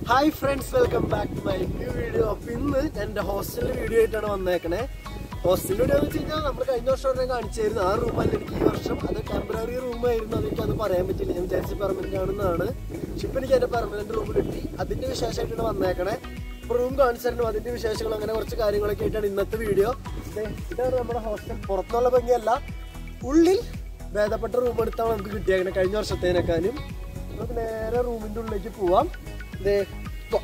Hi friends welcome back to my new video അപ്പൊ ഇന്ന് എന്റെ ഹോസ്റ്റലിന്റെ വീഡിയോ ആയിട്ടാണ് വന്നേക്കണേ ഹോസ്റ്റലിന്റെ വീഡിയോ എന്ന് വെച്ച് കഴിഞ്ഞാൽ നമ്മൾ കഴിഞ്ഞ വർഷം തന്നെ കാണിച്ചായിരുന്നു ആ റൂമല്ല എനിക്ക് ഈ വർഷം അത് ടെമ്പററി റൂമായിരുന്നു അത് എനിക്ക് അത് പറയാൻ പറ്റില്ല ഞാൻ വിചാരിച്ച പെർമനന്റ് ആണെന്നാണ് പക്ഷെ ഇപ്പൊ എനിക്ക് എന്റെ പെർമനന്റ് റൂം കിട്ടി അതിന്റെ വിശേഷമായിട്ടാണ് വന്നേക്കണേ ഇപ്പൊ റൂം കാണിച്ചിരുന്നു അതിന്റെ വിശേഷങ്ങൾ അങ്ങനെ കുറച്ച് കാര്യങ്ങളൊക്കെ ആയിട്ടാണ് ഇന്നത്തെ വീഡിയോ ഇതാണ് നമ്മുടെ ഹോസ്റ്റൽ പുറത്തുള്ള ഭംഗിയല്ല ഉള്ളിൽ ഭേദപ്പെട്ട റൂം എടുത്താണ് നമുക്ക് കിട്ടിയേക്കണേ കഴിഞ്ഞ വർഷത്തേനേക്കാളും നമുക്ക് നേരെ റൂമിന്റെ ഉള്ളിലേക്ക് പോവാം ദേ, പോ.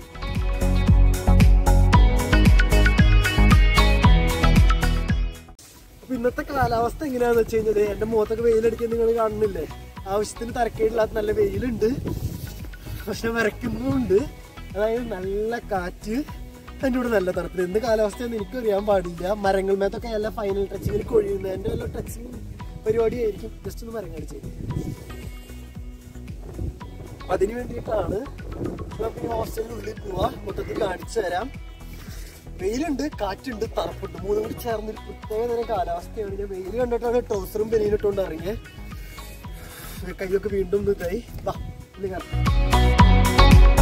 അപ്പൊ ഇന്നത്തെ കാലാവസ്ഥ എങ്ങനെയാന്ന് വെച്ച് കഴിഞ്ഞാൽ എന്റെ മുഖത്തൊക്കെ വെയിലടിക്കാൻ നിങ്ങൾ കാണുന്നില്ലേ ആവശ്യത്തിന് തരക്കേടില്ലാത്ത നല്ല വെയിലുണ്ട് പക്ഷെ വരയ്ക്കുന്നുണ്ട് അതായത് നല്ല കാറ്റ് അതിൻ്റെ കൂടെ നല്ല തണുപ്പ് എന്ത് കാലാവസ്ഥയെന്ന് എനിക്കും അറിയാൻ പാടില്ല മരങ്ങൾ മേത്തൊക്കെ നല്ല ഫൈനൽ ടച്ചിങ്ങിൽ കൊഴിയുന്നത് എൻ്റെ വല്ല ടച്ചിങ് പരിപാടിയായിരിക്കും ജസ്റ്റ് ഒന്ന് മരം കാണിച്ചേ അപ്പൊ അതിന് വേണ്ടിയിട്ടാണ് നമുക്ക് ഈ ഹോസ്റ്റലിനുള്ളിൽ പോവാ മൊത്തത്തിൽ കാണിച്ചു തരാം വെയിലുണ്ട് കാറ്റുണ്ട് തണുപ്പുണ്ട് മൂന്നും കൂടി ചേർന്നൊരു പ്രത്യേക തരം കാലാവസ്ഥയാണ് ഞാൻ വെയിൽ കണ്ടിട്ടാണ് ട്രൗസറും പെരിയിലിട്ടുകൊണ്ട് ഇറങ്ങിയത് കൈയൊക്കെ വീണ്ടും ഒന്ന് ഇതായി വാ ഇത് കാണാം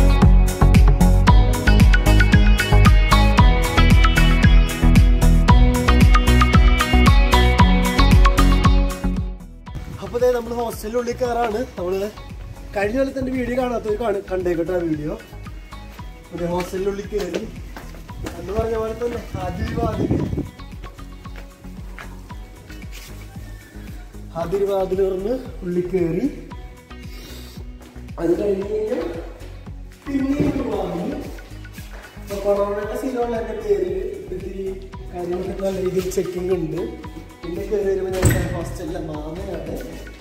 അപ്പൊ ദേ നമ്മൾ ഹോസ്റ്റലിനുള്ളിൽ കയറാണ് നമ്മള് കഴിഞ്ഞ കൊല്ലത്തെ എന്റെ വീഡിയോ കാണാത്തവർ കാണ കണ്ടേക്കട്ടെ ആ വീഡിയോ അതെ ഹോസ്റ്റലിനുള്ളിൽ കയറി എന്ന് പറഞ്ഞ പോലെ തന്നെ അതിർവാതിൽ അതിർവാതിൽ പറഞ്ഞ് ഉള്ളിൽ കയറി അത് കഴിഞ്ഞ് കഴിഞ്ഞാൽ പിന്നെയും ഒരു വാതിൽ ഇപ്പൊ കൊറോണയുടെ സീനുള്ള എന്റെ പേരിൽ ഇത്തിരി കാര്യങ്ങളൊക്കെ നല്ല രീതിയിൽ ചെക്കിംഗ് ഉണ്ട് പിന്നെ കയറി വരുമ്പോൾ ഞങ്ങളുടെ ഹോസ്റ്റലിലെ മാമയാണ്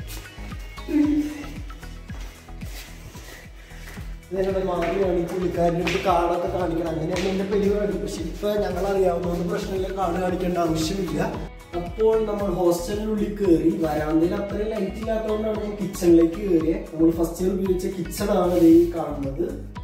ഞങ്ങളുടെ മാമിയാണ് ഈ പുള്ളിക്കാരൻ്റെ അടുത്ത് കാർഡൊക്കെ കാണിക്കണം അങ്ങനെയാണ് എൻ്റെ പരിപാടി പക്ഷെ ഇപ്പൊ ഞങ്ങൾ അറിയാവുന്നതുകൊണ്ട് പ്രശ്നമില്ല കാർഡ് കാണിക്കേണ്ട ആവശ്യമില്ല അപ്പോൾ നമ്മൾ ഹോസ്റ്റലിനുള്ളിൽ കയറി വരാന്തയിൽ അത്രയും ലൈറ്റ് ഇല്ലാത്തതുകൊണ്ടാണ് ഞാൻ കിച്ചണിലേക്ക് കയറിയത് നമ്മൾ ഫസ്റ്റ് ഇയർ ഉപയോഗിച്ച കിച്ചൺ ആണ് ഈ കാണുന്നത്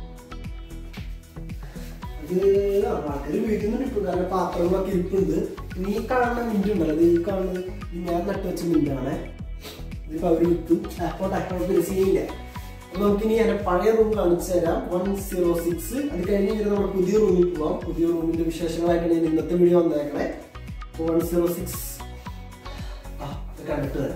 അത് ആൾക്കാർ വീട്ടിൽ ഇപ്പൊ കാരണം പാത്രങ്ങളൊക്കെ ഇരിപ്പുണ്ട് ഇനി ഈ കാണുന്ന മിന്റ് ഉണ്ടല്ലോ അത് ഈ കാണുന്നത് ഈ ഞാൻ നട്ടു വെച്ച മിന്റാണ് ഇതിപ്പോ അവര് വിൽക്കും അപ്പോൾ അക്കൗണ്ട് സീനില്ല അപ്പൊ നമുക്കിനി എന്റെ പഴയ റൂം കാണിച്ചു തരാം വൺ സീറോ സിക്സ് അത് കഴിഞ്ഞ് കഴിഞ്ഞാൽ നമ്മൾ പുതിയ റൂമിൽ പോവാം പുതിയ റൂമിന്റെ വിശേഷങ്ങളായിട്ടാണ് ഞാൻ ഇന്നത്തെ വീഡിയോ വന്നേക്കണേ വൺ സീറോ സിക്സ് ആ അത് കണ്ടിട്ട് തരാം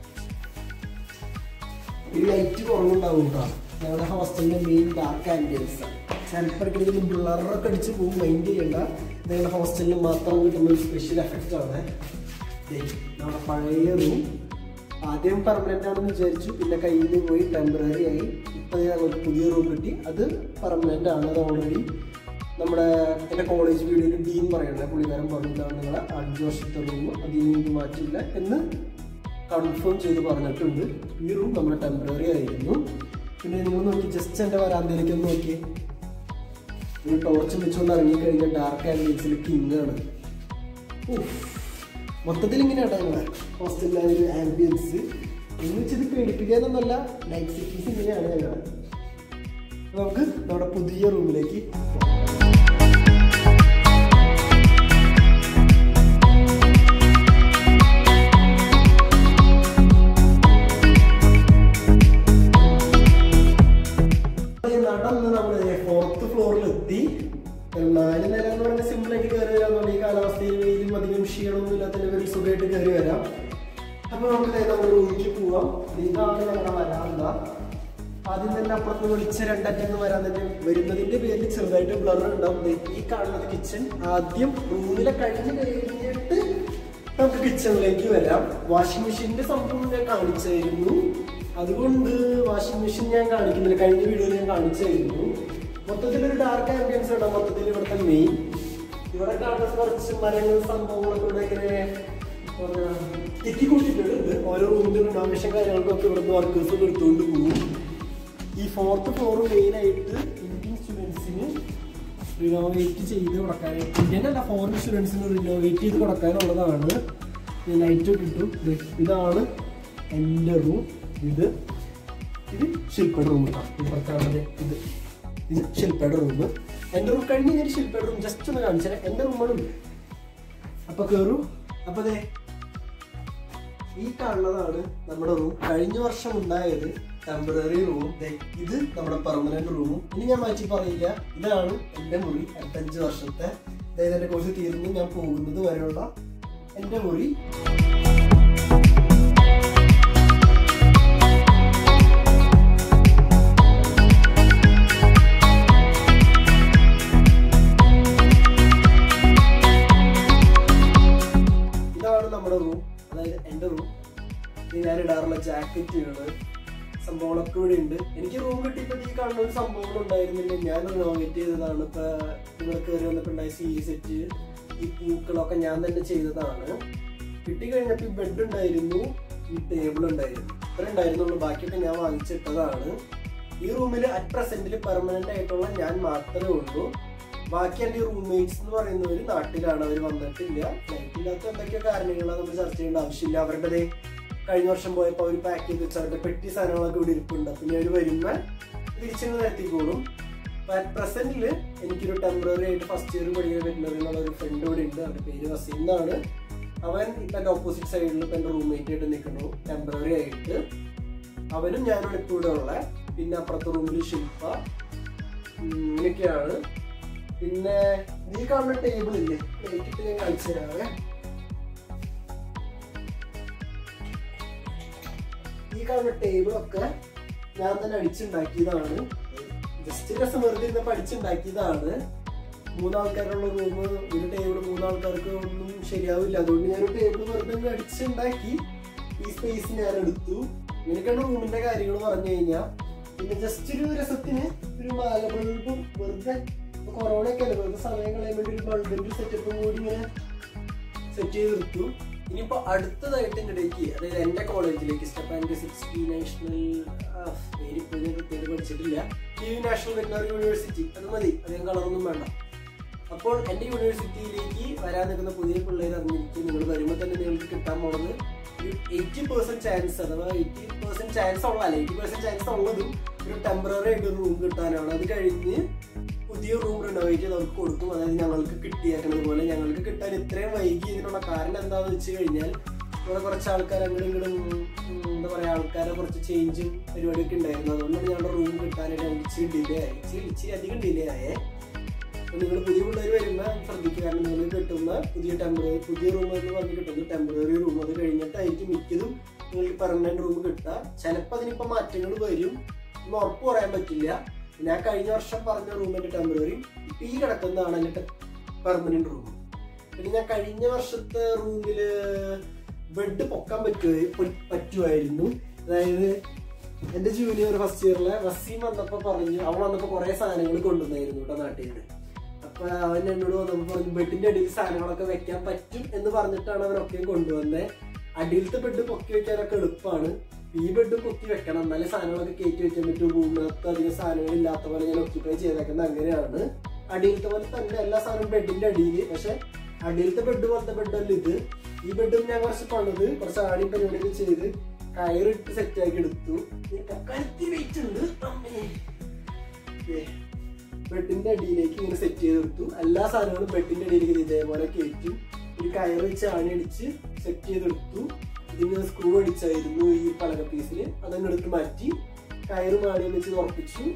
ഈ ലൈറ്റ് കുറവുണ്ടാവും കേട്ടോ ഞങ്ങളുടെ ഹോസ്റ്റലിന്റെ മെയിൻ ഡാർക്ക് ആംബിയൻസ് ചിലപ്പോൾ ഇടയ്ക്ക് ബ്ലറൊക്കെ അടിച്ച് പോകും മൈൻഡ് ചെയ്യണ്ട ഇത് ഞങ്ങളുടെ ഹോസ്റ്റലിൽ മാത്രം കിട്ടുന്ന ഒരു സ്പെഷ്യൽ എഫക്റ്റ് ആണ് ദേ, നമ്മുടെ പഴയ റൂം ആദ്യം പെർമനന്റ് ആണെന്ന് വിചാരിച്ചു പിന്നെ കയ്യിൽ നിന്ന് പോയി ടെമ്പററി ആയി ഇപ്പൊ ഞങ്ങൾക്ക് പുതിയ റൂം കിട്ടി അത് പെർമനന്റ് ആണ് അത് ഓൾറെഡി നമ്മുടെ എൻ്റെ കോളേജ് വീഡിയോയിൽ ഡീൻ പറയണേ പുള്ളിക്കാരൻ പറഞ്ഞിട്ടാണ് നിങ്ങളെ അഞ്ച് വർഷത്തെ റൂം അത് ഇനി മാറ്റില്ല എന്ന് കൺഫേം ചെയ്ത് പറഞ്ഞിട്ടുണ്ട് ഈ റൂം നമ്മുടെ ടെമ്പററി ആയിരുന്നു പിന്നെ നിങ്ങൾ നോക്കി ജസ്റ്റ് എൻ്റെ വരാന്തയിലേക്ക് ഒന്ന് നോക്കി നിങ്ങൾ ടോർച്ച് വെച്ചുകൊണ്ട് ഇറങ്ങിക്കഴിഞ്ഞാൽ ഡാർക്ക് ആംബിയൻസിൽ കിങ് ആണ് ഉഫ്. മൊത്തത്തിൽ ഇങ്ങനെയാട്ടോ ഞങ്ങളെ ഹോസ്റ്റലിലെ ആ ഒരു ആംബിയൻസ് എന്ന് വെച്ചത് പേടിപ്പിക്കാനൊന്നല്ല നൈറ്റ് സിറ്റീസ് ഇങ്ങനെയാണ് ഞങ്ങൾ നമുക്ക് നമ്മുടെ പുതിയ റൂമിലേക്ക് നടന്ന് നമ്മൾ ഫോർത്ത് ഫ്ലോറിൽ എത്തി നാല് നില എന്ന് പറഞ്ഞാൽ സിമ്പിൾ ആയിട്ട് കയറി വരാം ഈ കാലാവസ്ഥയിൽ വെയിലും അധികം ക്ഷീണമൊന്നും ഇല്ലാത്തതിന്റെ പേരിൽ സുഖമായിട്ട് കയറി വരാം അപ്പൊ നമുക്ക് ദേ നമ്മുടെ റൂമിലേക്ക് പോവാം ഇതാണ് ഞങ്ങളുടെ വരാന്ത ആദ്യം തന്നെ അപ്പുറത്ത് വിളിച്ച രണ്ടറ്റന്ന് വരാൻ തന്നെ വരുന്നതിന്റെ പേരിൽ ചെറുതായിട്ട് ബ്ലർ ഉണ്ടാവും ദേ ഈ കാണുന്നത് കിച്ചൺ ആദ്യം റൂമിലെ കഴിഞ്ഞ് കഴിഞ്ഞിട്ട് നമുക്ക് കിച്ചണിലേക്ക് വരാം വാഷിംഗ് മെഷീന്റെ സംഭവം ഞാൻ കാണിച്ചായിരുന്നു അതുകൊണ്ട് വാഷിംഗ് മെഷീൻ ഞാൻ കാണിക്കുന്നില്ല കഴിഞ്ഞ വീഡിയോയിൽ ഞാൻ കാണിച്ചായിരുന്നു മൊത്തത്തിൽ ഒരു ഡാർക്ക് ആംബിയൻസ് ഉണ്ട് മൊത്തത്തിൽ ഇവിടുത്തെ മെയിൻ ഇവിടെ കാണുന്ന കുറച്ച് മരങ്ങൾ സംഭവങ്ങളൊക്കെ ഇവിടെ ഇങ്ങനെ തിക്കി കൂട്ടിയിട്ടുണ്ട് ഓരോ റൂമിന്റെ റിനോവേഷൻ കാര്യങ്ങൾക്കൊക്കെ ഇവിടുന്ന് വർക്കേഴ്സ് എടുത്തുകൊണ്ട് പോകും ഈ ഫോർത്ത് ഫ്ലോർ മെയിൻ ആയിട്ട് ഇന്ത്യൻ സ്റ്റുഡൻസിന് റിനോവേറ്റ് ചെയ്ത് കൊടുക്കാനായിട്ട് ഇന്ത്യൻ അല്ല ഫോറിൻ സ്റ്റുഡൻസിന് റിനോവേറ്റ് ചെയ്ത് കൊടുക്കാനുള്ളതാണ് ലൈറ്റ് കിട്ടും ദേ ഇതാണ് എൻ്റെ റൂം ഇത് ഇത് ശില്പയുടെ റൂം ഇപ്പുറത്താണ് ഇത് ഇത് ശില്പയുടെ റൂം എൻ്റെ റൂം കഴിഞ്ഞ് ഞാൻ ശില്പയുടെ റൂം ജസ്റ്റ് ഒന്ന് കാണിച്ചാൽ എൻ്റെ റൂമാണ് അപ്പൊ കേറൂ അപ്പൊ ദേ ഈ കാണുന്നതാണ് നമ്മുടെ റൂം കഴിഞ്ഞ വർഷം ഉണ്ടായത് ടെമ്പററി റൂം ഇത് നമ്മുടെ പെർമനന്റ് റൂമും ഇനി ഞാൻ മാറ്റി പറയില്ല ഇതാണ് എൻ്റെ മുറി അടുത്തഞ്ച് വർഷത്തെ അതായത് എൻ്റെ കോഴ്സ് തീർന്ന് ഞാൻ പോകുന്നത് വരെയുള്ള എൻ്റെ മുറി ഇതാണ് നമ്മുടെ റൂം അതായത് എൻ്റെ റൂം ഞാൻ ഇടാറുള്ള ജാക്കറ്റുകൾ സംഭവങ്ങളൊക്കെ ഇവിടെ ഉണ്ട് എനിക്ക് റൂം കിട്ടിയപ്പോൾ ഈ കാണുന്ന ഒരു സംഭവങ്ങൾ ഉണ്ടായിരുന്നില്ല ഞാൻ റിനോവേറ്റ് ചെയ്തതാണ് ഇപ്പൊ നിങ്ങൾ കയറി വന്നപ്പോൾ ഉണ്ടായ സി സെറ്റ് ഈ പൂക്കളൊക്കെ ഞാൻ തന്നെ ചെയ്തതാണ് കിട്ടി കഴിഞ്ഞപ്പോൾ ഈ ബെഡ് ഉണ്ടായിരുന്നു ഈ ടേബിൾ ഉണ്ടായിരുന്നു ഇത്ര ഉണ്ടായിരുന്നുള്ളൂ ബാക്കിയൊക്കെ ഞാൻ വാങ്ങിച്ചിട്ടതാണ് ഈ റൂമിൽ അറ്റ് പ്രസന്റിൽ പെർമനന്റ് ആയിട്ടുള്ള ഞാൻ മാത്രമേ ഉള്ളൂ ബാക്കി എൻ്റെ റൂംമേറ്റ്സ് എന്ന് പറയുന്നവർ നാട്ടിലാണ് അവർ വന്നിട്ടില്ല ഫ്ലൈറ്റ് ഇല്ലാത്ത എന്തൊക്കെ കാരണങ്ങളാണ് നമ്മൾ ചർച്ച ചെയ്യേണ്ട ആവശ്യമില്ല അവരുടെ ദേ കഴിഞ്ഞ വർഷം പോയപ്പോൾ അവർ പാക്ക് ചെയ്ത് വെച്ച അവരുടെ പെട്ടി സാധനങ്ങളൊക്കെ ഇവിടെ ഇരിപ്പുണ്ട് പിന്നെ അവർ വരുമ്പോൾ തിരിച്ചിങ്ങ് നിരത്തിക്കോളും പ്രസന്റിൽ എനിക്കൊരു ടെമ്പററി ആയിട്ട് ഫസ്റ്റ് ഇയർ പഠിക്കുന്ന വെറ്റിനറി എന്നുള്ള ഒരു ഫ്രണ്ട് ഇവിടെ ഉണ്ട് അവരുടെ പേര് വസീം എന്നാണ് അവൻ ഇപ്പം എൻ്റെ ഓപ്പോസിറ്റ് സൈഡിൽ ഇപ്പം എൻ്റെ റൂംമേറ്റ് ആയിട്ട് നിൽക്കുന്നു ടെമ്പററി ആയിട്ട് അവനും ഞാനും ഇപ്പോൾ ഇവിടെ ഉള്ള പിന്നെ അപ്പുറത്തെ റൂമിൽ ശില്പ ഉം, ഇങ്ങനെയൊക്കെയാണ് പിന്നെ ഈ കാണുന്ന ടേബിൾ ഇല്ലേ ലൈറ്റിട്ട് ഞാൻ കാണിച്ചു തരാവേ ഈ കാണുന്ന ടേബിളൊക്കെ ഞാൻ തന്നെ അടിച്ചുണ്ടാക്കിയതാണ് ജസ്റ്റ് രസം വെറുതെ ഇരുന്ന് പഠിച്ചുണ്ടാക്കിയതാണ് മൂന്നാൾക്കാരുള്ള റൂം ഒരു ടേബിൾ മൂന്നാൾക്കാർക്ക് ഒന്നും ശരിയാവില്ല അതുകൊണ്ട് ഞാൻ ഒരു ടേബിൾ വെറുതെ ഒന്ന് അടിച്ചുണ്ടാക്കി ഈ സ്പേസ് ഞാൻ എടുത്തു ഇങ്ങനെയൊക്കെയാണ് റൂമിന്റെ കാര്യങ്ങൾ പറഞ്ഞു കഴിഞ്ഞാൽ പിന്നെ ജസ്റ്റ് ഒരു രസത്തിന് ഒരു മാല ബൾബും വെറുതെ കൊറോണ ഒക്കെ അല്ലേ വെറുതെ സമയം കളയാൻ വേണ്ടി ഒരു ബൾബിന്റെ സെറ്റപ്പും കൂടി ഇങ്ങനെ സെറ്റ് ചെയ്ത് എടുത്തു ഇനിയിപ്പോ അടുത്തതായിട്ട് ഇങ്ങടേക്ക് അതായത് എന്റെ കോളേജിലേക്ക് സ്റ്റെപ്പ് ആൻഡ് സിക്സ്റ്റി നാഷണൽ പേര് ഇപ്പോൾ ഞാൻ കൃത്യമായിട്ട് പഠിച്ചിട്ടില്ല ഈ നാഷണൽ വെറ്റിനറി യൂണിവേഴ്സിറ്റി അത് മതി അധികം കളറൊന്നും വേണ്ട അപ്പോൾ എന്റെ യൂണിവേഴ്സിറ്റിയിലേക്ക് വരാൻ നിൽക്കുന്ന പുതിയ പിള്ളേർ അറിഞ്ഞിരിക്കും നിങ്ങൾ വരുമ്പോൾ തന്നെ നിങ്ങൾക്ക് കിട്ടാൻ പോണത് ഒരു എയ്റ്റി പെർസെന്റ് ചാൻസ് അഥവാ എയ്റ്റി പെർസെന്റ് ചാൻസ് ഉള്ള അല്ല എയ്റ്റി പെർസെന്റ് ചാൻസ് ഉള്ളതും ഒരു ടെമ്പററി ആയിട്ട് ഒരു റൂം കിട്ടാനാണ് അത് കഴിഞ്ഞ് പുതിയ റൂം റിനോവേറ്റ് ചെയ്ത് അവർക്ക് കൊടുക്കും അതായത് ഞങ്ങൾക്ക് കിട്ടിയേക്കുന്നത് പോലെ ഞങ്ങൾക്ക് കിട്ടാൻ ഇത്രയും വൈകി ഇതിനുള്ള കാരണം എന്താണെന്ന് വെച്ച് കഴിഞ്ഞാൽ ഇവിടെ കുറച്ച് ആൾക്കാർ അങ്ങോട്ടും ഇങ്ങോട്ടും ഉം, എന്താ പറയാ ആൾക്കാരെ കുറച്ച് ചേഞ്ചും പരിപാടിയൊക്കെ ഉണ്ടായിരുന്നു അതുകൊണ്ടാണ് ഞങ്ങളുടെ റൂം കിട്ടാനായിട്ട് ഞങ്ങൾക്ക് ഇച്ചിരി ഡിലേ ആയി ഇച്ചിരി ഇച്ചിരി അധികം ഡിലേ ആയേ നിങ്ങൾ പുതിയ പിള്ളേർ വരുമ്പോൾ ശ്രദ്ധിക്കുക കാരണം നിങ്ങൾ കിട്ടുന്ന പുതിയ ടെമ്പററി പുതിയ റൂം എന്ന് പറഞ്ഞ് കിട്ടുന്ന ടെമ്പററി റൂം അത് കഴിഞ്ഞിട്ടായിരിക്കും മിക്കതും നിങ്ങൾക്ക് പെർമനന്റ് റൂം കിട്ടുക ചിലപ്പോൾ അതിനിപ്പോൾ മാറ്റങ്ങൾ വരും എന്ന് ഉറപ്പ് പറയാൻ പറ്റില്ല ഞാൻ കഴിഞ്ഞ വർഷം പറഞ്ഞ റൂമിന്റെ ടെമ്പററി ഇപ്പം ഈ കിടക്കുന്നതാണ് എൻ്റെ പെർമനന്റ് റൂം പിന്നെ ഞാൻ കഴിഞ്ഞ വർഷത്തെ റൂമില് ബെഡ് പൊക്കാൻ പറ്റുക പറ്റുമായിരുന്നു അതായത് എന്റെ ജൂനിയർ ഫസ്റ്റ് ഇയറിലെ വസീം വന്നപ്പോ പറഞ്ഞു അവൻ വന്നപ്പോ കുറെ സാധനങ്ങൾ കൊണ്ടുവന്നായിരുന്നു കേട്ടോ നാട്ടിൽ നിന്ന് അപ്പൊ അവൻ എന്നോട് വന്നപ്പോ പറഞ്ഞു ബെഡിന്റെ അടിയിൽ സാധനങ്ങളൊക്കെ വെക്കാൻ പറ്റും എന്ന് പറഞ്ഞിട്ടാണ് അവരൊക്കെ കൊണ്ടുവന്നത് അടിയിലത്തെ ബെഡ് പൊക്കി വെക്കാനൊക്കെ എളുപ്പമാണ് ഈ ബെഡ് പൊക്കി വെക്കണം എന്നാലേ സാധനങ്ങളൊക്കെ കയറ്റി വെക്കാൻ പറ്റും റൂമിനകത്ത് അധികം സാധനങ്ങൾ ഇല്ലാത്ത പോലെ ഞാൻ ഒക്യുപ്പൈ ചെയ്തേക്കുന്നത് അങ്ങനെയാണ് അടിയിലത്തെ പോലെ തന്നെ എല്ലാ സാധനവും ബെഡിന്റെ അടിയിൽ പക്ഷെ അടിയിലത്തെ ബെഡ് പോലത്തെ ബെഡല്ല ഇത് ഈ ബെഡും ഞാൻ കുറച്ച് പണിത് കുറച്ച് ആടി പരിപാടിയൊക്കെ ചെയ്ത് കയറിട്ട് സെറ്റ് ആക്കി എടുത്തു കരുത്തി വെയിറ്റ് ഉണ്ട് അമ്മേ. ദേ, ബെഡിന്റെ അടിയിലേക്ക് ഇങ്ങനെ സെറ്റ് ചെയ്തെടുത്തു എല്ലാ സാധനങ്ങളും ബെഡിന്റെ അടിയിലേക്ക് ഇതേപോലെ കയറ്റും ഒരു കയറ് വെച്ച് ആണി അടിച്ച് സെറ്റ് ചെയ്തെടുത്തു ഇതിന് സ്ക്രൂ അടിച്ചായിരുന്നു ഈ പലക പീസിൽ അതങ്ങ് എടുത്ത് മാറ്റി കയറ് മാടി വെച്ച് ഉറപ്പിച്ചു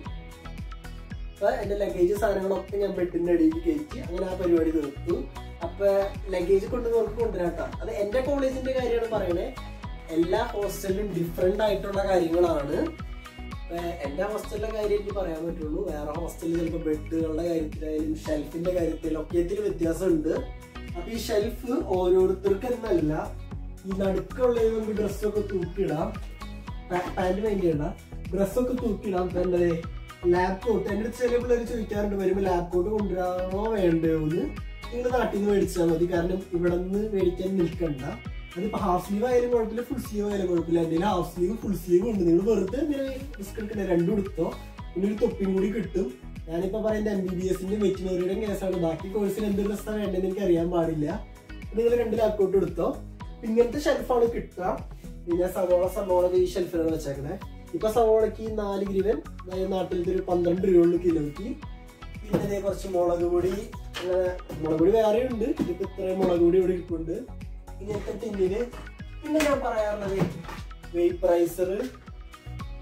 അപ്പൊ എന്റെ ലഗേജ് സാധനങ്ങളൊക്കെ ഞാൻ ബെഡിന്റെ അടിയിൽ കയറ്റി അങ്ങനെ ആ പരിപാടി തീർത്തു അപ്പൊ ലഗേജ് കൊണ്ട് നമുക്ക് കൊണ്ടുവരാട്ടോ അത് എന്റെ കോളേജിന്റെ കാര്യമാണ് പറയണേ എല്ലാ ഹോസ്റ്റലിലും ഡിഫറെന്റ് ആയിട്ടുള്ള കാര്യങ്ങളാണ് ഇപ്പൊ എന്റെ ഹോസ്റ്റലിലെ കാര്യം എനിക്ക് പറയാൻ പറ്റുള്ളൂ വേറെ ഹോസ്റ്റലിൽ ചിലപ്പോൾ ബെഡുകളുടെ കാര്യത്തിലായാലും ഷെൽഫിന്റെ കാര്യത്തിലും ഒക്കെ ഇതിൽ വ്യത്യാസമുണ്ട് അപ്പൊ ഈ ഷെൽഫ് ഓരോരുത്തർക്ക് എന്നല്ല ഈ നടുക്കുള്ളത് നമുക്ക് ഡ്രസ്സൊക്കെ തൂക്കിയിടാം പാന്റ് മൈൻഡ് ചെയ്യണ്ട ഡ്രസ്സൊക്കെ തൂക്കിയിടാം ഇപ്പൊ എന്താ ലാബ് കോട്ട് എൻ്റെ അടുത്ത് ചില പിള്ളേർ ചോദിക്കാറുണ്ട് വരുമ്പോൾ ലാബ് കോട്ട് കൊണ്ടുവരാമോ വേണ്ടയോ എന്ന് നിങ്ങൾ നാട്ടിൽ നിന്ന് മേടിച്ചാൽ മതി കാരണം ഇവിടെ നിന്ന് മേടിക്കാൻ നിൽക്കണ്ട അതിപ്പോ ഹാഫ് സ്ലീവ് ആയാലും കുഴപ്പമില്ല ഫുൾ സ്ലീവ് ആയാലും കുഴപ്പമില്ല എൻ്റെ ഹാഫ് സ്ലീവ് ഫുൾ സ്ലീവ് ഉണ്ട് നിങ്ങൾ വെറുതെ ഇങ്ങനെ റിസ്ക് എടുക്കണേ രണ്ടും എടുത്തോ പിന്നെ ഒരു തൊപ്പിയും കൂടി കിട്ടും ഞാനിപ്പോ പറയുന്നത് എം ബി ബി എസിന്റെ വെറ്റിനറിയുടെ കേസാണ് ബാക്കി കോഴ്സിന് എന്ത് ഡ്രസ്സാണ് വേണ്ടതെന്ന് എനിക്ക് അറിയാൻ പാടില്ല നിങ്ങൾ രണ്ട് ലാപ്ടോപ്പ് എടുത്തോ ഇങ്ങനത്തെ ഷെൽഫാണ് കിട്ടുക പിന്നെ സവോള സവോള ഈ ഷെൽഫിലാണ് വെച്ചേക്കണേ ഇപ്പൊ സവോളക്ക് നാല് ഗ്രീവൻ അതായത് നാട്ടിലത്തെ ഒരു പന്ത്രണ്ട് രൂപയുള്ള കിലോയ്ക്ക് പിന്നെ ഇതേ കുറച്ച് മുളക് പൊടി അങ്ങനെ മുളക് പൊടി വേറെ ഉണ്ട് ഇതിപ്പോ ഇത്രയും മുളക് പൊടി ഇവിടെ ഇരിപ്പുണ്ട് ഇങ്ങനത്തെ ടിന്നില് പിന്നെ ഞാൻ പറയാറുള്ളത് വേപ്പറൈസർ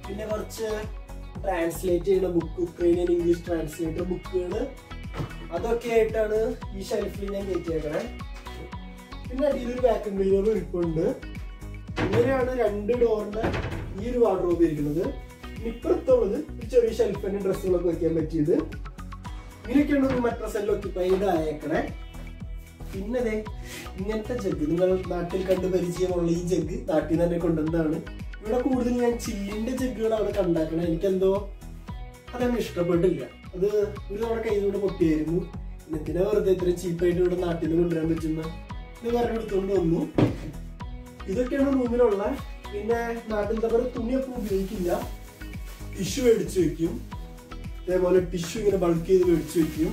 പിന്നെ കുറച്ച് ട്രാൻസ്ലേറ്റ് ചെയ്യുന്ന ബുക്ക് ഉക്രൈനിയൻ ഇംഗ്ലീഷ് ട്രാൻസ്ലേറ്റർ ബുക്കുകൾ അതൊക്കെ ആയിട്ടാണ് ഈ ഷെൽഫിൽ ഞാൻ കയറ്റിയേക്കണേ പിന്നെ അടിയിലൊരു വാക്യൂം ക്ലീനറും ഇരിപ്പുണ്ട് ഇങ്ങനെയാണ് രണ്ട് ഡോറിന്റെ ഈ ഒരു വാർഡ്രോബ് ഇരിക്കുന്നത് ഇനി ഇപ്പുറത്തുള്ളത് ഒരു ചെറിയ ഷെൽഫിന്റെ ഡ്രസ്സുകളൊക്കെ വെക്കാൻ പറ്റിയത് ഇങ്ങനെയൊക്കെയാണ് ഒരു മട്രസെല്ലാം ഒക്കിപ്പൈഡ് ആയേക്കണേ പിന്നെ ദേ ഇങ്ങനത്തെ ജഗ് നിങ്ങൾ നാട്ടിൽ കണ്ട് പരിചയമുള്ള ഈ ജഗ് നാട്ടിൽ നിന്ന് തന്നെ കൊണ്ടുവന്നതാണ് ഇവിടെ കൂടുതൽ ഞാൻ ചില്ലിന്റെ ജഗ്ഗുകളാണ് കണ്ടാക്കണേ എനിക്കെന്തോ അതൊന്നും ഇഷ്ടപ്പെട്ടില്ല അത് ഒരു തവണ കയ്യിലൂടെ പൊട്ടിയായിരുന്നു എന്തിനാ വെറുതെ ഇത്ര ചീപ്പായിട്ട് ഇവിടെ നാട്ടിൽ നിന്ന് കൊണ്ടുവരാൻ പറ്റുന്ന ഇത് പറഞ്ഞു എടുത്തുകൊണ്ട് വന്നു ഇതൊക്കെയാണ് റൂമിലുള്ള പിന്നെ നാട്ടിൽ തമ്മിൽ തുണിയൊക്കെ ഉപയോഗിക്കില്ല ടിഷ്യൂ മേടിച്ചു വെക്കും അതേപോലെ ടിഷ്യൂ ഇങ്ങനെ ബൾക്ക് ചെയ്ത് മേടിച്ചു വെക്കും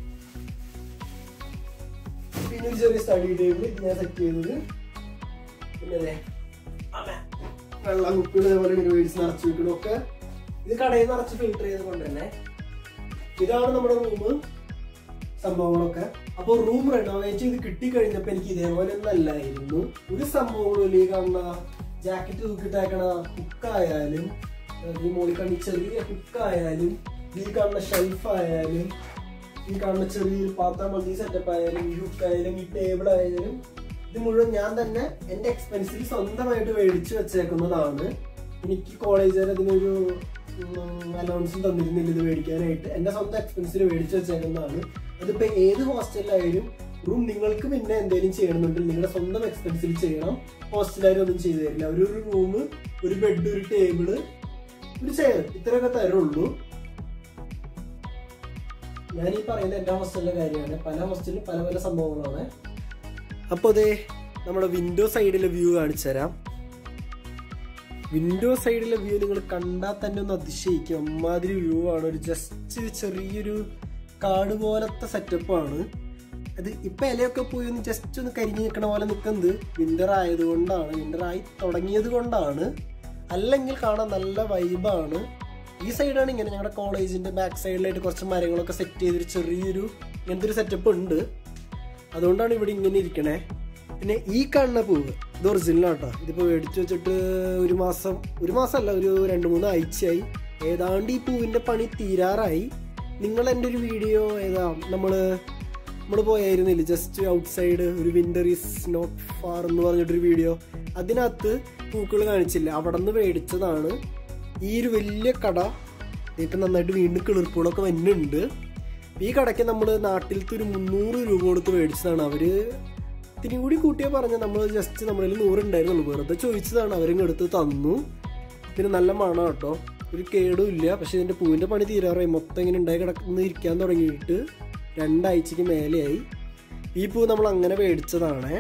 പിന്നെ ഒരു ചെറിയ സ്റ്റഡി ടേബിൾ ഇത് ഞാൻ സെറ്റ് ചെയ്തത് പിന്നെ ദേ, അമ്മ, വെള്ളം കുപ്പികൾ അതേപോലെ ഇങ്ങനെ മേടിച്ച് നിറച്ച് വെക്കണമൊക്കെ ഇത് കടയിൽ നിന്ന് നിറച്ച് ഫിൽട്ടർ ചെയ്ത് കൊണ്ടുതന്നെ ഇതാണ് നമ്മുടെ റൂം സംഭവങ്ങളൊക്കെ അപ്പൊ റൂം റെനോവേറ്റ് ചെയ്ത് കിട്ടിക്കഴിഞ്ഞപ്പോ എനിക്ക് ഇതേപോലെ ഒന്നല്ലായിരുന്നു ഒരു സംഭവങ്ങളും ഈ കാണുന്ന ജാക്കറ്റ് തൂക്കിട്ടേക്കണ ഹുക്കായാലും ഈ മോളിൽ കാണുന്ന ഈ ചെറിയ ഹുക്കായാലും ഈ കാണുന്ന ഷെൽഫ് ആയാലും ഈ കാണുന്ന ചെറിയൊരു പാത്രം മതി സെറ്റപ്പ് ആയാലും ഈ ഹുക്കായാലും ഈ ടേബിൾ ആയാലും ഇത് മുഴുവൻ ഞാൻ തന്നെ എന്റെ എക്സ്പെൻസിൽ സ്വന്തമായിട്ട് മേടിച്ചു വെച്ചേക്കുന്നതാണ് എനിക്ക് കോളേജുകാർ അതിനൊരു അലൗൺസും തന്നിരുന്നില്ല ഇത് മേടിക്കാനായിട്ട് എന്റെ സ്വന്തം എക്സ്പെൻസിൽ മേടിച്ചു വെച്ചേക്കുന്നതാണ് അതിപ്പോ ഏത് ഹോസ്റ്റലിലായാലും റൂം നിങ്ങൾക്ക് പിന്നെ എന്തെങ്കിലും ചെയ്യണമെന്നുണ്ടെങ്കിൽ നിങ്ങളുടെ സ്വന്തം എക്സ്പെൻസിൽ ചെയ്യണം ഹോസ്റ്റലുകാരും ഒന്നും ചെയ്തു തരില്ല ഒരു ഒരു റൂം ഒരു ബെഡ് ഒരു ടേബിള് ഒരു ചെയർ ഇത്രയൊക്കെ തരുള്ളൂ ഞാൻ ഈ പറയുന്നത് എന്റെ ഹോസ്റ്റലിലെ കാര്യമാണ് പല ഹോസ്റ്റലിലും പല പല സംഭവങ്ങളാണ് അപ്പോൾ അതെ നമ്മുടെ വിൻഡോ സൈഡിലെ വ്യൂ കാണിച്ചു തരാം വിൻഡോ സൈഡിലെ വ്യൂ നിങ്ങൾ കണ്ടാൽ തന്നെ ഒന്ന് അതിശയിക്കും അമ്മാതിരി വ്യൂ ആണ് ഒരു ജസ്റ്റ് ചെറിയൊരു കാട് പോലത്തെ സെറ്റപ്പാണ് അത് ഇപ്പൊ ഇലയൊക്കെ പോയി ഒന്ന് ജസ്റ്റ് ഒന്ന് കരിഞ്ഞു നിൽക്കണ പോലെ നിൽക്കുന്നത് വിന്റർ ആയതുകൊണ്ടാണ് വിന്റർ ആയി തുടങ്ങിയത് കൊണ്ടാണ് അല്ലെങ്കിൽ കാണാൻ നല്ല വൈബാണ് ഈ സൈഡാണ് ഇങ്ങനെ ഞങ്ങളുടെ കോളേജിന്റെ ബാക്ക് സൈഡിലായിട്ട് കുറച്ച് മരങ്ങളൊക്കെ സെറ്റ് ചെയ്തൊരു ചെറിയൊരു ഇങ്ങനത്തെ ഒരു സെറ്റപ്പ് ഉണ്ട് അതുകൊണ്ടാണ് ഇവിടെ ഇങ്ങനെ ഇരിക്കണേ പിന്നെ ഈ കാണുന്ന പൂവ് ഇത് ഒറിജിനൽ ആട്ടോ ഇതിപ്പോൾ മേടിച്ചു വെച്ചിട്ട് ഒരു മാസം ഒരു മാസമല്ല ഒരു രണ്ട് മൂന്ന് ആഴ്ചയായി ഏതാണ്ട് ഈ പൂവിൻ്റെ പണി തീരാറായി നിങ്ങൾ എൻ്റെ ഒരു വീഡിയോ ഏതാ നമ്മൾ നമ്മൾ പോയായിരുന്നില്ല ജസ്റ്റ് ഔട്ട് സൈഡ് ഒരു വിൻ്റർ ഈസ് നോട്ട് ഫാർ എന്ന് പറഞ്ഞിട്ടൊരു വീഡിയോ അതിനകത്ത് പൂക്കൾ കാണിച്ചില്ല അവിടെ നിന്ന് മേടിച്ചതാണ് ഈ ഒരു വലിയ കട ഇപ്പം നന്നായിട്ട് വീണ്ടും കിളിർപ്പുകളൊക്കെ വരുന്നുണ്ട് ഈ കടയ്ക്ക് നമ്മൾ നാട്ടിലത്തെ ഒരു മുന്നൂറ് രൂപ കൊടുത്ത് മേടിച്ചതാണ് അവര് ഇത്തിരി കൂടി കൂട്ടിയാൽ പറഞ്ഞ നമ്മൾ ജസ്റ്റ് നമ്മളിൽ നൂറ് ഉണ്ടായിരുന്നുള്ളൂ വെറുതെ ചോദിച്ചതാണ് അവരും എടുത്ത് തന്നു പിന്നെ നല്ല മണം കേട്ടോ ഒരു കേടും ഇല്ല പക്ഷെ ഇതിന്റെ പൂവിന്റെ പണി തീരാറായി മൊത്തം ഇങ്ങനെ ഉണ്ടായി കിടക്കുന്ന ഇരിക്കാൻ തുടങ്ങിയിട്ട് രണ്ടാഴ്ചക്ക് മേലെയായി ഈ പൂ നമ്മൾ അങ്ങനെ മേടിച്ചതാണേ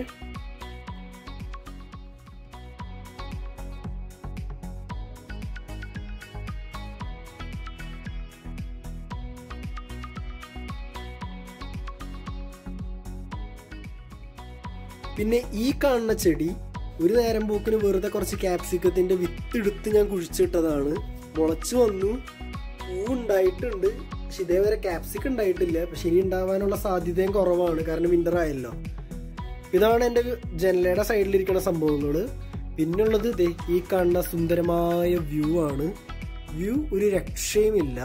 പിന്നെ ഈ കാണുന്ന ചെടി ഒരു നേരം പോക്കിന് വെറുതെ കുറച്ച് ക്യാപ്സിക്കത്തിന്റെ വിത്തെടുത്ത് ഞാൻ കുഴിച്ചിട്ടതാണ് മുളച്ചു വന്നു പൂവുണ്ടായിട്ടുണ്ട് പക്ഷെ ഇതേവരെ ക്യാപ്സിക്കം ഉണ്ടായിട്ടില്ല പക്ഷെ ഇനി ഉണ്ടാവാനുള്ള സാധ്യതയും കുറവാണ് കാരണം വിന്റർ ആയല്ലോ ഇതാണ് എൻ്റെ ജനലയുടെ സൈഡിലിരിക്കുന്ന സംഭവങ്ങൾ പിന്നുള്ളത് ദേ ഈ കാണുന്ന സുന്ദരമായ വ്യൂ ആണ് വ്യൂ ഒരു രക്ഷയുമില്ല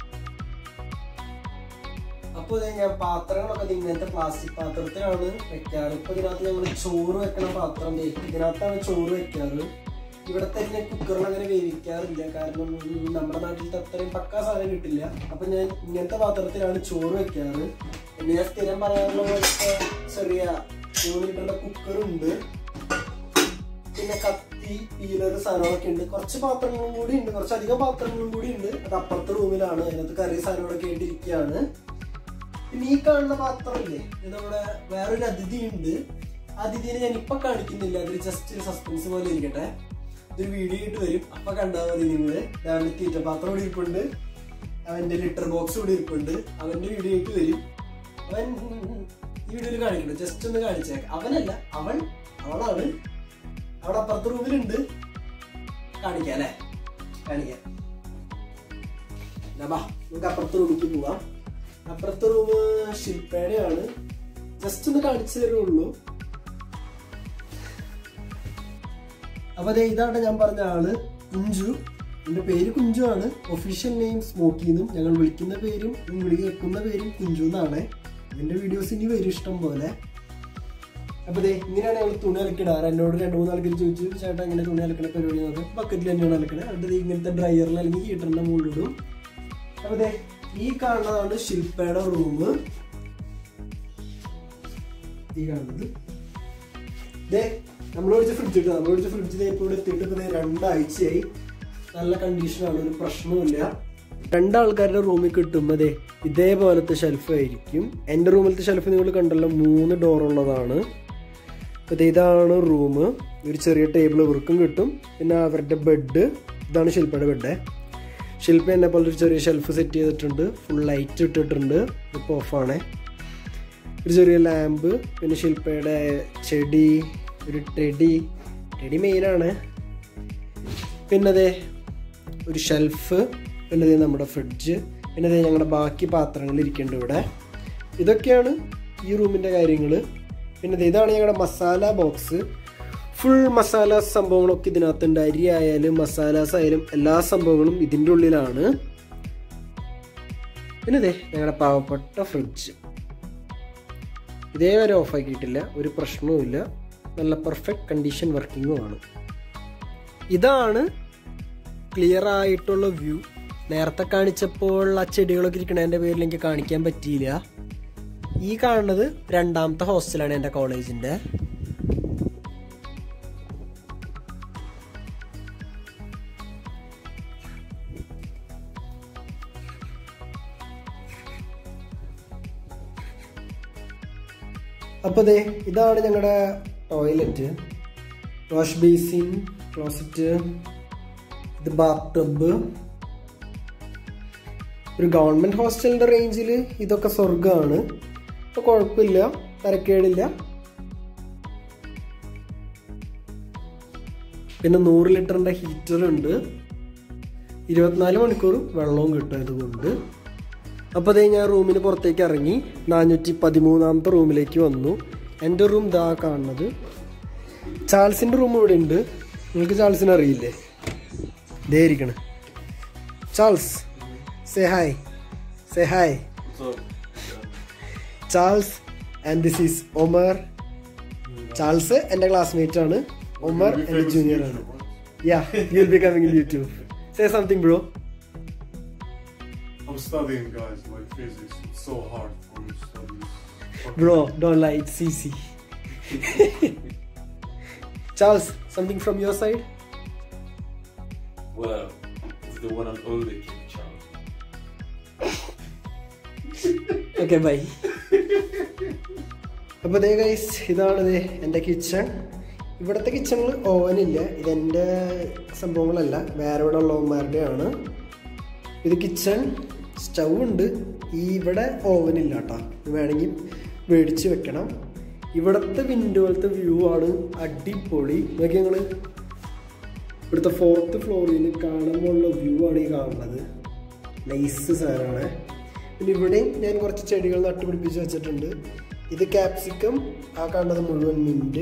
അപ്പൊ ദേ ഞാൻ പാത്രങ്ങളൊക്കെ ദേ ഇങ്ങനത്തെ പ്ലാസ്റ്റിക് പാത്രത്തിലാണ് വെക്കാറ് ഇപ്പൊ ഇതിനകത്ത് ഞങ്ങൾ ചോറ് വെക്കണ പാത്രം ദേ ഇതിനകത്താണ് ചോറ് വെക്കാറ് ഇവിടെ തന്നെ കുക്കറിൽ അങ്ങനെ വേവിക്കാറില്ല കാരണം ഉം നമ്മുടെ നാട്ടിലത്തെ അത്രയും പക്കാ സാധനം കിട്ടില്ല അപ്പൊ ഞാൻ ഇങ്ങനത്തെ പാത്രത്തിലാണ് ചോറ് വെക്കാറ് പിന്നെ ഞാൻ സ്ഥിരം പറയാറുള്ള പോലത്തെ ചെറിയ മൂന്ന് ലിറ്ററിന്റെ കുക്കറുണ്ട് പിന്നെ കത്തി പീലർ സാധനങ്ങളൊക്കെ ഉണ്ട് കുറച്ച് പാത്രങ്ങളും കൂടി ഉണ്ട് കുറച്ച് അധികം പാത്രങ്ങളും കൂടി ഉണ്ട് അത് അപ്പുറത്തെ റൂമിലാണ് അതിനകത്ത് കറി സാധനങ്ങളൊക്കെ ആയിട്ടിരിക്കുകയാണ് പിന്നെ ഈ കാണുന്ന പാത്രമില്ലേ ഇത് നമ്മുടെ വേറൊരു അതിഥി ഉണ്ട് അതിഥിനെ ഞാൻ ഇപ്പൊ കാണിക്കുന്നില്ല അതൊരു ജസ്റ്റ് ഒരു സസ്പെൻസ് പോലെ ഇരിക്കട്ടെ ഇതൊരു വീഡിയോ ആയിട്ട് വരും അപ്പൊ കണ്ടാൽ മതി നിങ്ങള് അവന്റെ തീറ്റ പാത്രം ഇവിടെ ഇരിപ്പുണ്ട് അവന്റെ ലിറ്റർ ബോക്സ് ഇവിടെ ഇരിപ്പുണ്ട് അവന്റെ വീഡിയോ ആയിട്ട് വരും അവൻ ഈ വീഡിയോയിൽ കാണിക്കണം ജസ്റ്റ് ഒന്ന് കാണിച്ചേക്കാം അവനല്ല അവൻ അവളാണ് അവിടെ അപ്പുറത്തെ റൂമിലുണ്ട് കാണിക്കാം അല്ലേ കാണിക്കാം എന്നാ ബാ നമുക്ക് അപ്പുറത്തെ റൂമിലേക്ക് പോവാം അപ്പുറത്തെ റൂം ശില്പയുടെയാണ് ജസ്റ്റ് ഒന്ന് കാണിച്ചു തരുള്ളൂ അപ്പൊ അതെ ഇതാണ് ഞാൻ പറഞ്ഞ ആള് കുഞ്ചു എൻ്റെ പേര് കുഞ്ചു ആണ് ഒഫീഷ്യൽ നെയിം സ്മോക്കി എന്നും ഞങ്ങൾ വിളിക്കുന്ന പേരും വിളി കേൾക്കുന്ന പേരും കുഞ്ചു എന്നാണ് ഇതിൻ്റെ വീഡിയോസ് ഇനി വരും ഇഷ്ടം പോലെ അപ്പോൾ ദേ ഇങ്ങനെയാണ് ഞങ്ങൾ തുണി അലക്കിടാറ് എന്നോട് രണ്ട് മൂന്ന് ആൾക്കാർ ചോദിച്ചു ചേട്ടാ എങ്ങനെ തുണി അലക്കണ പരിപാടി നോക്കാം ബക്കറ്റിൽ തന്നെയാണ് അലക്കണത് എന്നിട്ട് ദേ ഇങ്ങനത്തെ ഡ്രയറിൽ അല്ലെങ്കിൽ ഹീറ്ററിൻ്റെ മുകളിലിടും അപ്പോൾ ദേ ഈ കാണുന്നതാണ് ശില്പയുടെ റൂം ഈ കാണുന്നത് ദേ നമ്മൾ മേടിച്ച ഫ്രിഡ്ജ് ഇട്ടു നമ്മൾ മേടിച്ച ഫ്രിഡ്ജ് ഇപ്പോൾ ഇവിടെ എത്തിയിട്ട് ഇപ്പോൾ ദേ രണ്ടാഴ്ചയായി നല്ല കണ്ടീഷനാണ് ഒരു പ്രശ്നവുമില്ല രണ്ടാൾക്കാരുടെ റൂമിൽ കിട്ടുമ്പോൾ ദേ ഇതേപോലത്തെ ഷെൽഫ് ആയിരിക്കും എൻ്റെ റൂമിലത്തെ ഷെൽഫ് നിങ്ങൾ കണ്ടല്ലോ മൂന്ന് ഡോർ ഉള്ളതാണ് അപ്പോൾ ഇതാണ് റൂം ഒരു ചെറിയ ടേബിൾ ഇവർക്കും കിട്ടും പിന്നെ അവരുടെ ബെഡ് ഇതാണ് ശില്പയുടെ ബെഡ് ശില്പ എന്നെ പോലെ ഒരു ചെറിയ ഷെൽഫ് സെറ്റ് ചെയ്തിട്ടുണ്ട് ഫുൾ ലൈറ്റ് ഇട്ടിട്ടുണ്ട് ഇപ്പോൾ ഓഫാണേ ഒരു ചെറിയ ലാമ്പ് പിന്നെ ശില്പയുടെ ചെടി ഒരു ടെടി ടെടി മെയിനാണ് പിന്നെ അതെ ഒരു ഷെൽഫ് പിന്നെ അതെ നമ്മുടെ ഫ്രിഡ്ജ് പിന്നെ അതെ ഞങ്ങളുടെ ബാക്കി പാത്രങ്ങൾ ഇരിക്കുന്നുണ്ട് ഇവിടെ ഇതൊക്കെയാണ് ഈ റൂമിൻ്റെ കാര്യങ്ങൾ പിന്നെ ദേ ഇതാണ് ഞങ്ങളുടെ മസാല ബോക്സ് ഫുൾ മസാല സംഭവങ്ങളൊക്കെ ഇതിനകത്തുണ്ട് അരി ആയാലും മസാലാസ് ആയാലും എല്ലാ സംഭവങ്ങളും ഇതിൻ്റെ ഉള്ളിലാണ് പിന്നെ ദേ ഞങ്ങളുടെ പാവപ്പെട്ട ഫ്രിഡ്ജ് ഇതേവരെ ഓഫാക്കിയിട്ടില്ല ഒരു പ്രശ്നവുമില്ല നല്ല പെർഫെക്റ്റ് കണ്ടീഷൻ വർക്കിങ്ങും ആണ് ഇതാണ് ക്ലിയർ ആയിട്ടുള്ള വ്യൂ നേരത്തെ കാണിച്ചപ്പോൾ ആ ചെടികളൊക്കെ ഇരിക്കണതിൻ്റെ പേരിൽ എനിക്ക് കാണിക്കാൻ പറ്റിയില്ല ഈ കാണുന്നത് രണ്ടാമത്തെ ഹോസ്റ്റലാണ് എൻ്റെ കോളേജിൻ്റെ അപ്പോൾ ദേ ഇതാണ് ഞങ്ങളുടെ ടോയ്ലറ്റ് വാഷ് ബേസിൻ ക്ലോസറ്റ് ഇത് ബാത്ത് ടബ് ഒരു ഗവൺമെൻറ് ഹോസ്റ്റലിൻ്റെ റേഞ്ചിൽ ഇതൊക്കെ സ്വർഗമാണ് അപ്പോൾ കുഴപ്പമില്ല തരക്കേടില്ല പിന്നെ നൂറ് ലിറ്ററിൻ്റെ ഹീറ്റർ ഉണ്ട് ഇരുപത്തിനാല് മണിക്കൂറും വെള്ളവും കിട്ടും ഇതുകൊണ്ട് അപ്പോൾ അതേ ഞാൻ റൂമിന് പുറത്തേക്ക് ഇറങ്ങി നാനൂറ്റി പതിമൂന്നാമത്തെ റൂമിലേക്ക് വന്നു എൻ്റെ റൂം ഇതാ കാണുന്നത് ചാൾസിൻ്റെ റൂം ഇവിടെ ഉണ്ട് നിങ്ങൾക്ക് ചാൾസിനെ അറിയില്ലേ ദേ ഇരിക്കണ് Charles say hi say hi Charles and this is Omar Charles എൻ്റെ ക്ലാസ്മേറ്റ് ആണ് ഒമർ എൻ്റെ ജൂനിയർ ആണ് yeah you will be coming in YouTube say something bro I'm studying, guys, like physics. It's so hard for me to study. Fucking- Bro, don't lie, it's easy. Charles, something from your side? Well, it's the one and only King Charles. Okay, bye. അപ്പോൾ ദേ guys ഇതാണ് ദേ എൻ്റെ kitchen ഇവിടുത്തെ കിച്ചണിൽ ഓവനില്ല ഇതെൻ്റെ സംഭവങ്ങളല്ല വേറെ ഇവിടെ ഉള്ളവന്മാരുടെയാണ് ഇത് kitchen stove ഉണ്ട് ഈ ഇവിടെ ഓവനില്ല കേട്ടോ വേണമെങ്കിൽ മേടിച്ച് വെക്കണം ഇവിടുത്തെ വിൻഡോയിലത്തെ വ്യൂ ആണ് അടിപൊളി നോക്കി ഞങ്ങൾ ഇവിടുത്തെ ഫോർത്ത് ഫ്ലോറിൽ കാണുമ്പോഴുള്ള വ്യൂ ആണ് ഈ കാണുന്നത് നൈസ് സാധനമാണ് പിന്നെ ഇവിടെയും ഞാൻ കുറച്ച് ചെടികൾ നട്ടുപിടിപ്പിച്ച് വെച്ചിട്ടുണ്ട് ഇത് ക്യാപ്സിക്കം ആ കാണുന്നത് മുഴുവൻ മിൻറ്റ്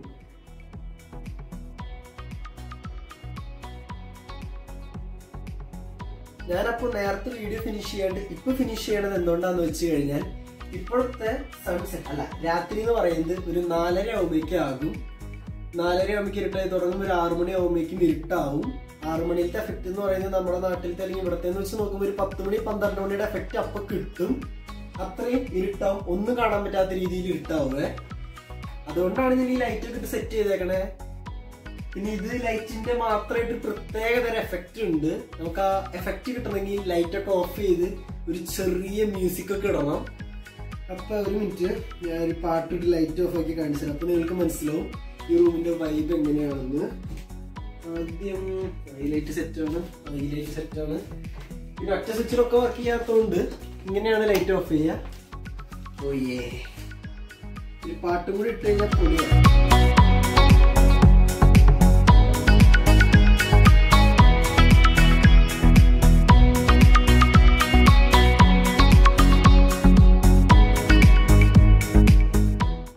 ഞാനപ്പോൾ നേരത്തെ വീഡിയോ ഫിനിഷ് ചെയ്യാണ്ട് ഇപ്പൊ ഫിനിഷ് ചെയ്യണത് എന്തുകൊണ്ടാന്ന് വെച്ച് കഴിഞ്ഞാൽ ഇപ്പോഴത്തെ സൺസെറ്റ് അല്ല രാത്രി എന്ന് പറയുന്നത് ഒരു നാലര ആവുമ്പോഴേക്കും ആകും നാലര ആവുമ്പോഴേക്കും ഇരുട്ടായി തുടങ്ങും ഒരു ആറു മണി ആവുമ്പോഴേക്കും ഇരുട്ടാവും ആറു മണിയിലത്തെ എഫക്റ്റ് എന്ന് പറയുന്നത് നമ്മുടെ നാട്ടിലത്തെ അല്ലെങ്കിൽ ഇവിടത്തെ എന്ന് വെച്ച് നോക്കുമ്പോൾ ഒരു പത്ത് മണി പന്ത്രണ്ട് മണിയുടെ എഫക്റ്റ് അപ്പൊ കിട്ടും അത്രയും ഇരുട്ടാവും ഒന്നും കാണാൻ പറ്റാത്ത രീതിയിൽ ഇരുട്ടാവുമേ അതുകൊണ്ടാണ് ഞാൻ ഈ ലൈറ്റ് ഒക്കെ സെറ്റ് ചെയ്തേക്കണേ പിന്നെ ഇത് ലൈറ്റിന്റെ മാത്രമായിട്ട് പ്രത്യേക തരം എഫക്റ്റ് ഉണ്ട് നമുക്ക് ആ എഫക്റ്റ് കിട്ടണമെങ്കിൽ ലൈറ്റ് ഒക്കെ ഓഫ് ചെയ്ത് ഒരു ചെറിയ മ്യൂസിക് ഒക്കെ ഇടണം അപ്പൊ ഒരു മിനിറ്റ് ഞാൻ ഒരു പാട്ടിട്ട് ലൈറ്റ് ഓഫ് ആക്കി കാണിച്ചത് അപ്പൊ നിങ്ങൾക്ക് മനസ്സിലാവും ഈ റൂമിന്റെ വൈബ് എങ്ങനെയാണെന്ന് ആദ്യം ഹൈലൈറ്റ് സെറ്റ് ആണ് ഹൈലൈറ്റ് സെറ്റ് ആണ് പിന്നെ ഒറ്റ സ്വിച്ചിലൊക്കെ വർക്ക് ചെയ്യാത്തതുകൊണ്ട് ഇങ്ങനെയാണ് ലൈറ്റ് ഓഫ് ചെയ്യുക ഓയേ ഒരു പാട്ടും കൂടി ഇട്ട് കഴിഞ്ഞാൽ പൊളിയാണ്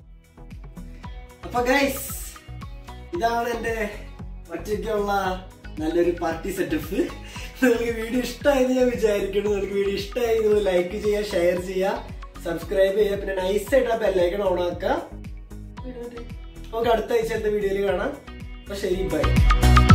അപ്പൊ ഗൈസ് ഇതാണ് എന്റെ ഒറ്റയ്ക്കുള്ള നല്ലൊരു പാർട്ടി സെറ്റപ്പ് നിങ്ങൾക്ക് വീഡിയോ ഇഷ്ടമായെന്ന് ഞാൻ വിചാരിക്കുന്നു നിങ്ങൾക്ക് വീഡിയോ ഇഷ്ടമായി നിങ്ങൾ ലൈക്ക് ചെയ്യുക ഷെയർ ചെയ്യുക സബ്സ്ക്രൈബ് ചെയ്യുക പിന്നെ നൈസായിട്ട് ആ ബെല്ലൈക്കൺ ഓൺ ആക്കുക നമുക്ക് അടുത്ത ആഴ്ച വീഡിയോയിൽ കാണാം അപ്പൊ ശരി ബൈ